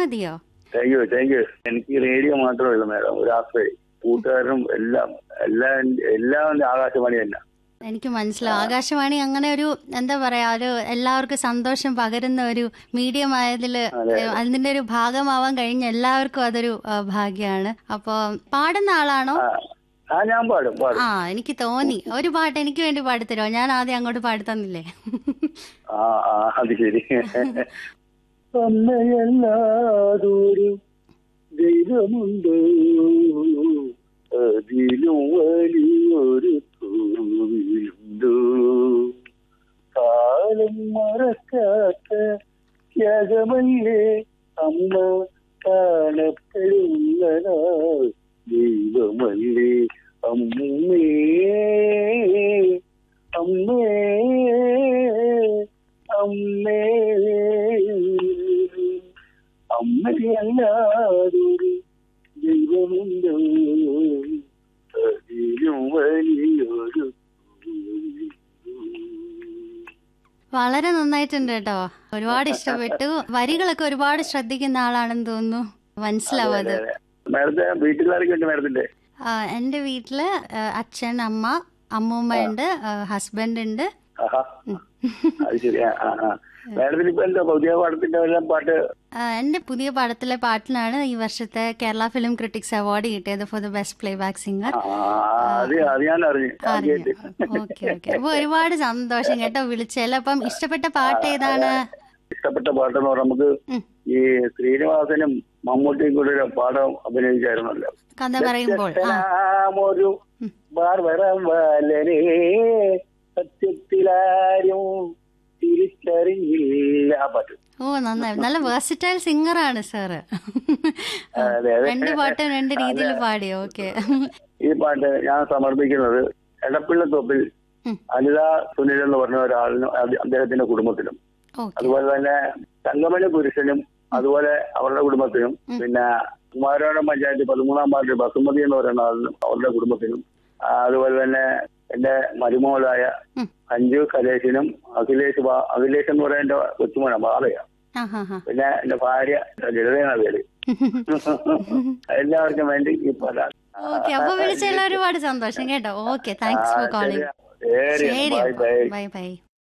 മതിയോ thank you thank you എനിക്ക് radio മാത്രമല്ല മാഡം ഒരു ആശ്രയം കൂട്ടുകാരനും എല്ലാം എല്ലാം എല്ലാം ആകാശവാണി തന്നെ എനിക്ക് മനസ്സിലാവും ആകാശവാണി അങ്ങനെ ഒരു എന്താ പറയാ ഒരു എല്ലാവർക്കും സന്തോഷം പകരുന്ന ഒരു മീഡിയം ആയതില് അതിന്റെ ഒരു ഭാഗമാവാൻ കഴിഞ്ഞ എല്ലാവർക്കും അതൊരു ആ, ഭാഗ്യമാണ് അപ്പൊ പാടുന്ന ആളാണോ ആ, ആ ഞാൻ പാടും പാടും ആ എനിക്ക് തോന്നി ഒരു പാട്ട് എനിക്ക് വേണ്ടി പാടിത്തരോ ഞാൻ ആദ്യം അങ്ങോട്ട് പാടി തന്നില്ലേ ആ ആ അത് ശരി അമ്മയല്ലാതൊരു ദൈവമുണ്ടോ അതിലും വലിയൊരു കോവിലുണ്ടോ കാലം മറക്കാത്ത ത്യാഗമല്ലേ അമ്മ കാണപ്പെടുന്ന നാൾ ദൈവമല്ലേ അമ്മേ അമ്മേ അമ്മേ അമ്മയല്ലാതൊരു ദൈവമുണ്ടോ അതിലും വലിയൊരു വളരെ നന്നായിട്ടുണ്ട് കേട്ടോ ഒരുപാട് ഇഷ്ടപ്പെട്ടു വരികളൊക്കെ ഒരുപാട് ശ്രദ്ധിക്കുന്ന ആളാണെന്ന് തോന്നുന്നു മനസ്സിലാവും അത് മേഡത്തെ വീട്ടിലാരൊക്കെ ഉണ്ട് മേഡത്തിന്റെ ആ, എന്റെ വീട്ടില് ആ, അച്ഛൻ അമ്മ അമ്മൂമ്മ ഉണ്ട് ഹസ്ബൻഡ് ഉണ്ട് ആഹാ അത് ശരി ആ ആ ആ മേഡത്തിന് ഇപ്പൊ എന്താ പുതിയ പാടത്തിന്റെ എല്ലാം പാട്ട് ആ, എന്റെ പുതിയ പടത്തിലെ പാട്ടിനാണ് ഈ വർഷത്തെ കേരള ഫിലിം ക്രിട്ടിക്സ് അവാർഡ് കിട്ടിയത് for the best playback singer ആ അത് അത് ഞാൻ അറിഞ്ഞു ആദ്യമായിട്ട് ഓക്കെ ഓക്കെ അപ്പൊ ഒരുപാട് സന്തോഷം കേട്ടോ വിളിച്ചല്ലോ അപ്പം ഇഷ്ടപ്പെട്ട പാട്ട് ഏതാണ് ഇഷ്ടപ്പെട്ട പാട്ടെന്ന് പറഞ്ഞാൽ നമുക്ക് ഉം. ഈ ശ്രീനിവാസനും മമ്മൂട്ടിയും കൂടെ ഒരു പാഠം അഭിനയിച്ചായിരുന്നല്ലോ കഥ പറയുമ്പോൾ ആ ഒരു ബാർവരം വാലനേ സത്യത്തിലാരും തിരിച്ചറിയില്ല ആ പാട്ട് ഓ നന്നായി നല്ല വേഴ്സിറ്റൈൽ സിംഗറാണ് സാറ് അതെ, അതെ. രണ്ട് പാട്ടും രണ്ട് രീതിയിൽ പാടി ഓക്കെ ഈ പാട്ട് ഞാൻ സമർപ്പിക്കുന്നത് എടപ്പിള്ളത്തോപ്പിൽ ഉം. അനിത സുനിൽ എന്ന് പറഞ്ഞ ഒരാളിനും അത് അദ്ദേഹത്തിന്റെ കുടുംബത്തിനും ഓക്കെ അതുപോലെ തന്നെ തങ്കമണി പുരുഷനും അതുപോലെ അവരുടെ കുടുംബത്തിനും പിന്നെ കുമാരപുരം പഞ്ചായത്ത് പതിമൂന്നാം വാർഡ് ബസുമതി എന്ന് പറയുന്ന ആളിനും അവരുടെ കുടുംബത്തിനും ആ, അതുപോലെ തന്നെ എന്റെ മരുമോളായ ഉം. അഞ്ജു കലേഷിനും അഖിലേഷ് ബാ- അഖിലേഷ് എന്ന് പറയുന്ന എന്റെ കൊച്ചുമോന ബാലയാണ് ആ ഹാ ഹാ പിന്നെ എന്റെ ഭാര്യ ലളിതയാണ് പേര് എല്ലാവർക്കും വേണ്ടി ഈ പാട്ടാണ് ഓക്കെ അപ്പൊ വിളിച്ചതിൽ ഒരുപാട് സന്തോഷം കേട്ടോ ഓക്കെ താങ്ക്സ് ഫോർ കോളിംഗ് ശരി ശരി ബൈ ബൈ ബൈ ബൈ